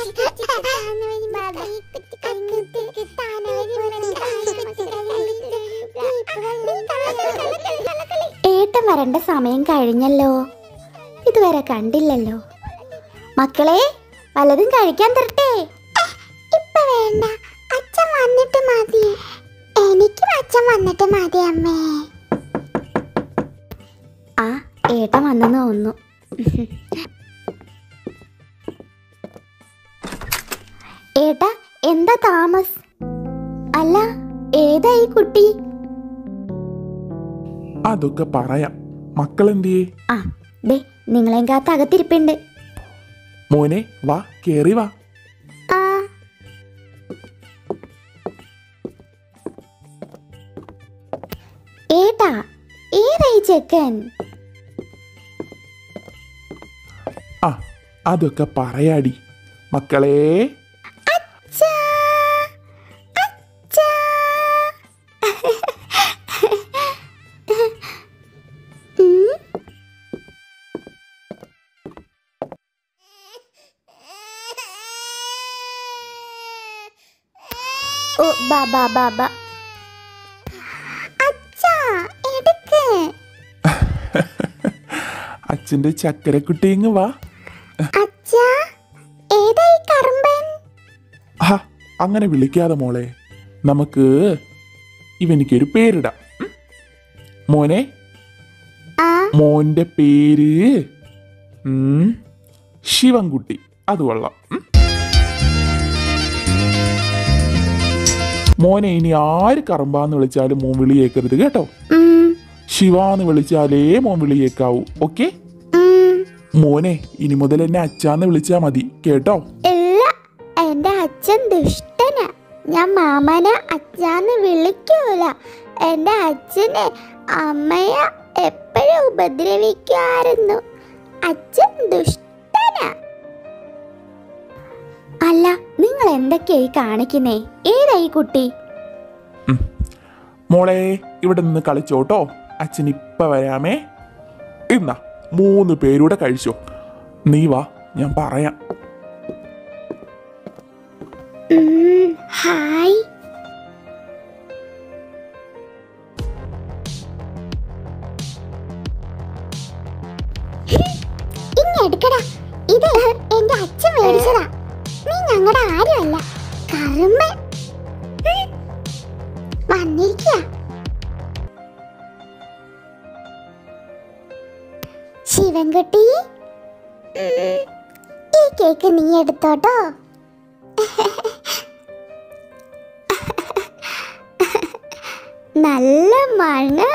ഏട്ടൻ വരേണ്ട സമയം കഴിഞ്ഞല്ലോ ഇതുവരെ കണ്ടില്ലല്ലോ മക്കളെ വല്ലതും കഴിക്കാൻ തരട്ടെ ഇപ്പൊ വേണ്ട അച്ഛൻ വന്നിട്ട് മതി എനിക്കും അച്ഛൻ വന്നിട്ട് മതി അമ്മേ ആ ഏട്ടൻ വന്നെന്ന് തോന്നുന്നു ഏട്ടാ എന്താ താമസ് അല്ല ഏതാ ഈ കുട്ടി അതൊക്കെ പറയാം മക്കളെന്തിയേ ആ ദേ നിങ്ങളെയും കാത്ത് അകത്തിരിപ്പുണ്ട് മോനെ വാ കേറി വാ ആ ഏട്ടാ ഏതായി ചെക്കൻ ആ അതൊക്കെ പറയാടി മക്കളെ അച്ഛാ, അച്ഛാ. ഉം, ഓ ബാ ബാ ബാ ബാ അച്ഛാ എടുക്ക് അച്ഛൻ്റെ ചക്കരക്കുട്ടിങ് വാ അച്ഛാ ഏതാ ഈ കറുമ്പൻ ആ അങ്ങനെ വിളിക്കാതെ മോളെ നമുക്ക് ഇവനിക്കൊരു പേരിടാം ഉം? മോനെ ആ മോന്റെ പേര് ഉം, ശിവൻകുട്ടി അത് കൊള്ളാം ഉം. മോനെ ഇനി ആര് കറമ്പാന്ന് വിളിച്ചാലും മോൻ വിളി കേൾക്കരുത് കേട്ടോ ഉം, ശിവാന്ന് വിളിച്ചാലേ മോൻ വിളി കേൾക്കാവൂ ഓക്കെ ഉം. മോനെ ഇനി മുതൽ എന്നെ അച്ചാന്ന് വിളിച്ചാ മതി കേട്ടോ ഇല്ല എന്റെ അച്ഛൻ ദുഷ്ടനാ ഞാൻ മാമനെ അച്ഛാന്ന് വിളിക്കൂല എന്റെ അച്ഛനെ അമ്മയെ എപ്പോഴും ഉപദ്രവിക്കായിരുന്നു അച്ഛൻ ദുഷ്ടനാ അല്ല നിങ്ങൾ എന്തൊക്കെയായി കാണിക്കുന്നേ ഏതായി കുട്ടി മോളെ ഇവിടെ നിന്ന് കളിച്ചോട്ടോ അച്ഛൻ ഇപ്പൊ വരാമേ ഇന്നാ മൂന്ന് പേരൂടെ കഴിച്ചോ നീ വാ ഞാൻ പറയാം ഉം, ഹായ് ഇങ്ങെടുക്കടാ ഇത് എന്റെ അച്ഛൻ മേടിച്ചതാ നീ ഞങ്ങളുടെ ആരുമല്ല കറുമ്പൻ ഉം. വന്നിരിക്കുക ശിവൻകുട്ടി ഉം. ഈ കേക്ക് നീ എടുത്തോട്ടോ നല്ല മണം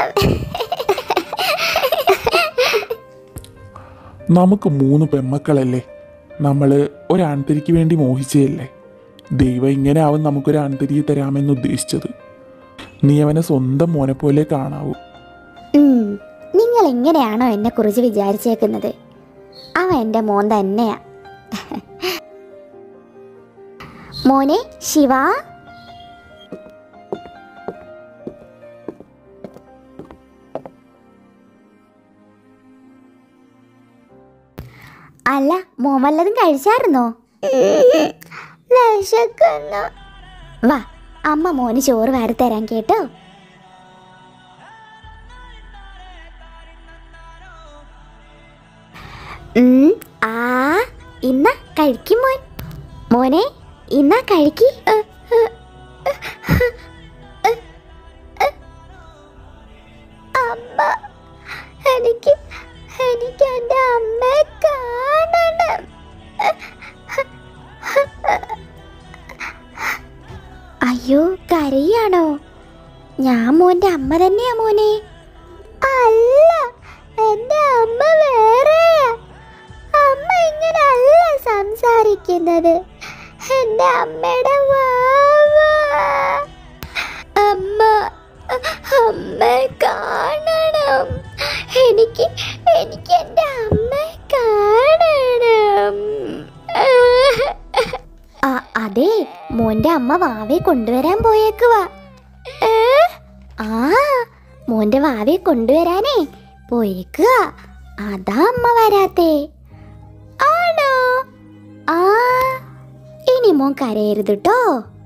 നമുക്ക് മൂന്ന് പെമ്മക്കളല്ലേ നമ്മൾ ഒരാൺതരിക്ക് വേണ്ടി മോഹിച്ചതല്ലേ ദൈവം ഇങ്ങനെ ആവും നമുക്കൊരു ആൺതരിയെ തരാമെന്ന് ഉദ്ദേശിച്ചത് നീ അവനെ സ്വന്തം മോനെ പോലെ കാണാവൂ ഉം, നിങ്ങൾ എങ്ങനെയാണോ എന്നെ കുറിച്ച് വിചാരിച്ചേക്കുന്നത് അവൻ എൻ്റെ മോൻ തന്നെയാ മോനെ ശിവ അല്ല മോൻ വല്ലതും കഴിച്ചായിരുന്നോ വിശക്കുന്നു വാ അമ്മ മോന് ചോറ് വാരി തരാൻ കേട്ടോ ഉം, ആ ഇന്ന കഴിക്കും മോൻ മോനെ ഇന്ന കഴിക്ക് അമ്മ എനിക്ക് എനിക്ക് എൻ്റെ അമ്മയെ കാണണം അയ്യോ കരയാണോ ഞാൻ മോന്റെ അമ്മ തന്നെയാ മോനെ അല്ല എൻ്റെ അമ്മ വേറെയാ അമ്മ ഇങ്ങനെ അല്ല സംസാരിക്കുന്നത് എൻ്റെ അമ്മയുടെ വാവ അമ്മ അമ്മയെ കാണണം എനിക്ക് എനിക്ക് എൻ്റെ അമ്മയെ കാണണം ആ അതെ മോന്റെ അമ്മ വാവയെ കൊണ്ടുവരാൻ പോയേക്കുവാ ഏ? ആ മോന്റെ വാവയെ കൊണ്ടുവരാനേ പോയേക്കുക അതാ അമ്മ വരാത്തേ ആണോ ആ മോൻ കരയരുത് കേട്ടോ